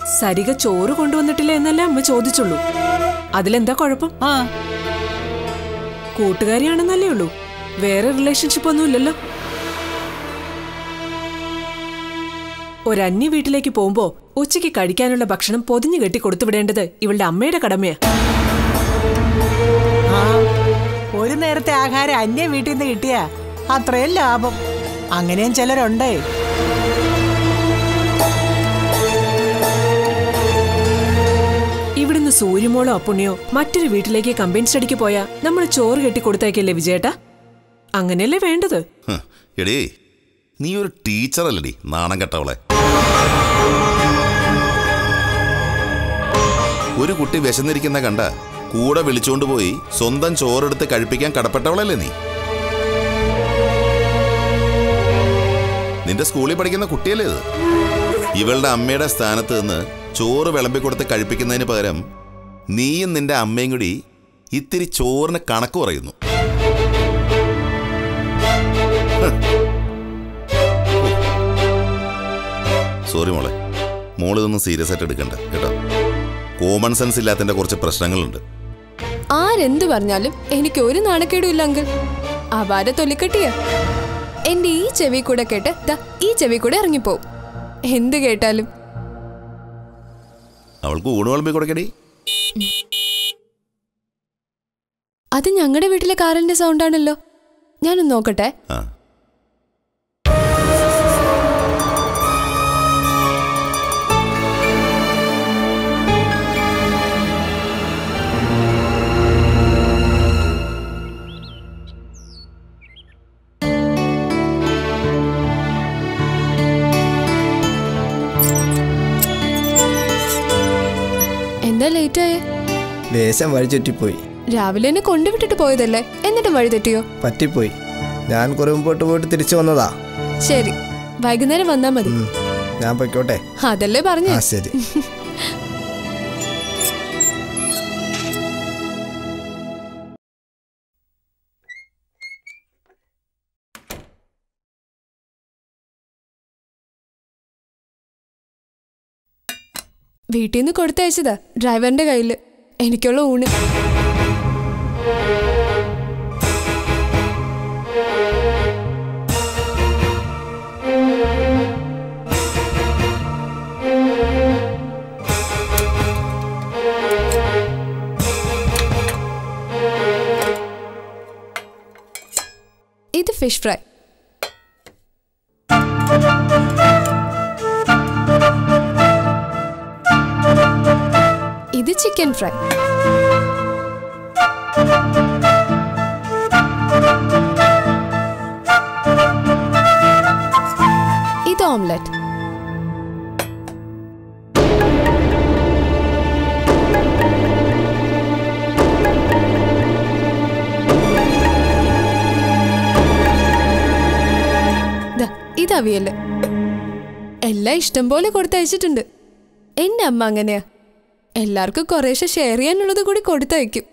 സരിക ചോറ് കൊണ്ടുവന്നിട്ടില്ല എന്നല്ലേ അമ്മ ചോദിച്ചുള്ളൂ അതിലെന്താ കുഴപ്പം ആ കൂട്ടുകാരിയാണെന്നല്ലേ ഉള്ളൂ വേറെ റിലേഷൻഷിപ്പ് ഒന്നും ഇല്ലല്ലോ ഒരന്യ വീട്ടിലേക്ക് പോകുമ്പോ ഉച്ചയ്ക്ക് കഴിക്കാനുള്ള ഭക്ഷണം പൊതിഞ്ഞു കെട്ടി കൊടുത്തു വിടേണ്ടത് ഇവളുടെ അമ്മയുടെ കടമയാ ആ ഒരു നേരത്തെ ആഹാരം അന്യ വീട്ടിൽ നിന്ന് കിട്ടിയാ അത്രയും ലാഭം അങ്ങനെയും ചിലരുണ്ടേ ഇവിടുന്ന് സൂര്യമോളോ അപ്പുണ്ണിയോ മറ്റൊരു വീട്ടിലേക്ക് കമ്പൈൻ സ്റ്റഡിക്ക് പോയാ നമ്മൾ ചോറ് കെട്ടി കൊടുത്തേക്കല്ലേ വിജയേട്ടാ അങ്ങനെയല്ലേ വേണ്ടത് ഹ്, എടീ നീ ഒരു ടീച്ചറല്ലടി നാണം കെട്ടവളെ ഒരു കുട്ടി വിശന്നിരിക്കുന്ന കണ്ട കൂടെ വിളിച്ചുകൊണ്ട് പോയി സ്വന്തം ചോറെടുത്ത് കഴിപ്പിക്കാൻ കടപ്പെട്ടവളല്ലേ നീ നിന്റെ സ്കൂളിൽ പഠിക്കുന്ന കുട്ടിയല്ലേ ഇത് ഇവളുടെ അമ്മയുടെ സ്ഥാനത്ത് നിന്ന് ചോറ് വിളമ്പി കൊടുത്ത് കഴിപ്പിക്കുന്നതിന് പകരം നീയും നിന്റെ അമ്മയും കൂടി ഇത്തിരി ചോറിന് കണക്ക് പറയുന്നു സോറി മോളെ മോള് ഇതൊന്നും സീരിയസ് ആയിട്ട് എടുക്കണ്ട കേട്ടോ കോമൺ സെൻസ് ഇല്ലാത്തതിന്റെ കുറച്ച് പ്രശ്നങ്ങളുണ്ട് ആരെന്ത് പറഞ്ഞാലും എനിക്ക് ഒരു നാണക്കേടും ഇല്ല അങ്കിൾ അപാര തൊലിക്കട്ടിയ എന്റെ ഈ ചെവി കൂടെ കേട്ട് ദാ ഈ ചെവി കൂടെ ഇറങ്ങിപ്പോവും എന്ത് കേട്ടാലും അവൾക്ക് ഊണ് വിളമ്പി കൊടുക്കടി അത് ഞങ്ങളുടെ വീട്ടിലെ കാറിന്റെ സൗണ്ടാണല്ലോ ഞാനൊന്ന് നോക്കട്ടെ ആ എന്താ ലേറ്റ് ആയേ ലേശം വഴി ചുറ്റിപ്പോയി രാവിലെ എന്നെ കൊണ്ടുവിട്ടിട്ട് പോയതല്ലേ എന്നിട്ടും വഴി തെറ്റിയോ പറ്റിപ്പോയി ഞാൻ കുറെ മുമ്പോട്ട് പോയിട്ട് തിരിച്ചു വന്നതാ ശരി വൈകുന്നേരം വന്നാ മതി ഉം. ഞാൻ പൊയ്ക്കോട്ടെ അതല്ലേ പറഞ്ഞേ ആ ശരി വീട്ടിൽ നിന്ന് കൊടുത്തയച്ചതാ ഡ്രൈവറിന്റെ കയ്യില് എനിക്കുള്ള ഊണ് ഇത് ഫിഷ് ഫ്രൈ ഇത് ചിക്കൻ ഫ്രൈ ഇത് ഓംലെറ്റ് ദാ, ഇത് അവിയല് എല്ലാം ഇഷ്ടം പോലെ കൊടുത്തയച്ചിട്ടുണ്ട് എന്റെ അമ്മ അങ്ങനെയാ എല്ലാവർക്കും കുറേശ്ശെ ഷെയർ ചെയ്യാനുള്ളത് കൂടി കൊടുത്തയക്കും